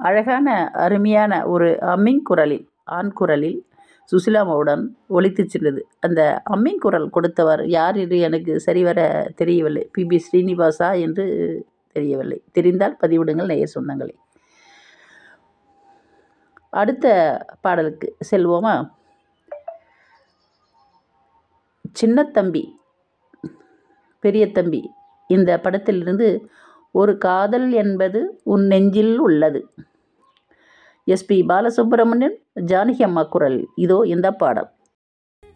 அழகான அருமையான ஒரு அம்மிங் குரலில் ஆண் குரலில் சுசிலாம்மாவுடன் ஒலித்துச் சென்றது அந்த அம்மிங் குரல் கொடுத்தவர் யார் என்று எனக்கு சரிவர தெரியவில்லை பிபி ஸ்ரீனிவாசா என்று தெரியவில்லை தெரிந்தால் பதிவிடுங்கள் நேயர் சொந்தங்களே அடுத்த பாடலுக்கு செல்வோமா சின்னத்தம்பி பெரிய தம்பி இந்த படத்திலிருந்து ஒரு காதல் என்பது உன் நெஞ்சில் உள்ளது எஸ்பி பாலசுப்ரமணியன் ஜானகி அம்மா குரல் இதோ இந்த பாடல்